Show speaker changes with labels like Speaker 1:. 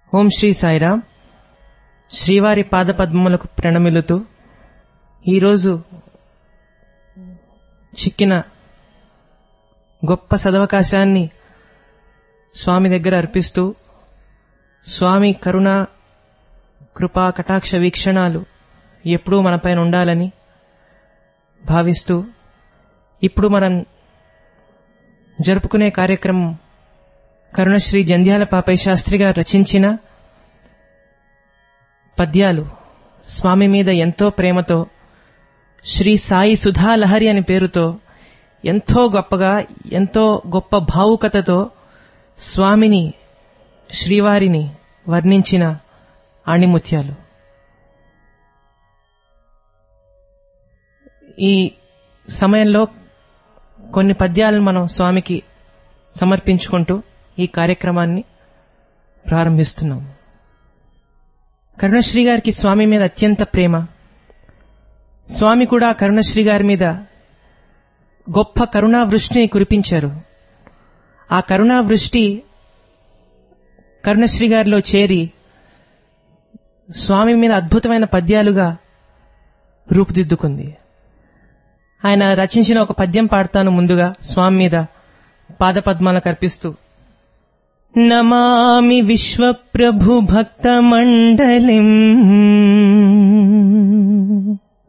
Speaker 1: ఓం శ్రీ సాయిరామ్ శ్రీవారి పాదపద్మములకు ప్రణమిలుతూ ఈరోజు చిక్కిన గొప్ప సదవకాశాన్ని స్వామి దగ్గర అర్పిస్తూ స్వామి కరుణ కృపా కటాక్ష వీక్షణాలు ఎప్పుడూ మనపైన ఉండాలని భావిస్తూ ఇప్పుడు మనం జరుపుకునే కార్యక్రమం కరుణశ్రీ జంధ్యాల పాపయ్య శాస్త్రి గారు రచించిన పద్యాలు స్వామి మీద ఎంతో ప్రేమతో శ్రీ సాయి సుధాలహరి అని పేరుతో ఎంతో గొప్పగా ఎంతో గొప్ప భావుకతతో స్వామిని శ్రీవారిని వర్ణించిన ఆణిముత్యాలు ఈ సమయంలో కొన్ని పద్యాలను మనం స్వామికి సమర్పించుకుంటూ ఈ కార్యక్రమాన్ని ప్రారంభిస్తున్నాం కరుణశ్రీ గారికి స్వామి మీద అత్యంత ప్రేమ స్వామి కూడా కరుణశ్రీ గారి మీద గొప్ప కరుణా వృష్టిని కురిపించారు ఆ కరుణా వృష్టి కరుణశ్రీ గారిలో చేరి స్వామి మీద అద్భుతమైన పద్యాలుగా రూపుదిద్దుకుంది ఆయన రచించిన ఒక పద్యం పాడతాను ముందుగా స్వామి మీద పాదపద్మాలకు అర్పిస్తూ నమామి విశ్వప్రభు భక్తమండలిం